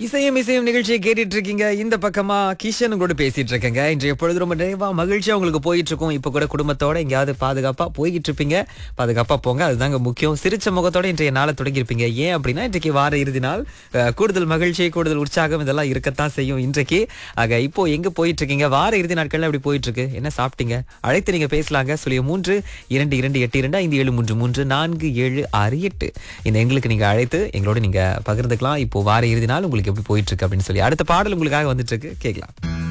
இசையும் இசையும் நிகழ்ச்சியை கேட்டுட்டு இருக்கீங்க இந்த பக்கமா கிஷன் கூட பேசிட்டு இருக்கேங்க இன்றைய பொழுது ரொம்ப நிறைவா மகிழ்ச்சியா உங்களுக்கு போயிட்டு இருக்கும் இப்ப கூட குடும்பத்தோட எங்கேயாவது பாதுகாப்பா போய்கிட்டு இருப்பீங்க பாதுகாப்பா போங்க அதுதாங்க முக்கியம் சிரிச்ச முகத்தோட இன்றைய நாளை தொடங்கியிருப்பீங்க ஏன் அப்படின்னா இன்றைக்கு வார இறுதி நாள் அஹ், கூடுதல் மகிழ்ச்சி கூடுதல் உற்சாகம் இதெல்லாம் இருக்கத்தான் செய்யும் இன்றைக்கு ஆக இப்போ எங்க போயிட்டு இருக்கீங்க வார இறுதி நாட்கள்ல எப்படி போயிட்டு இருக்கு என்ன சாப்பிட்டீங்க அழைத்து நீங்க பேசலாங்க சொல்லிய மூன்று இரண்டு இரண்டு எட்டு இரண்டு ஐந்து ஏழு மூன்று மூன்று நான்கு ஏழு ஆறு எட்டு இந்த எங்களுக்கு நீங்க அழைத்து எங்களோட நீங்க பகிர்ந்துக்கலாம் இப்போ வார இறுதி நாள் உங்களுக்கு எப்படி போயிட்டு இருக்கு அப்படின்னு சொல்லி அடுத்த பாடல் உங்களுக்காக வந்துட்டு இருக்கு கேட்கலாம்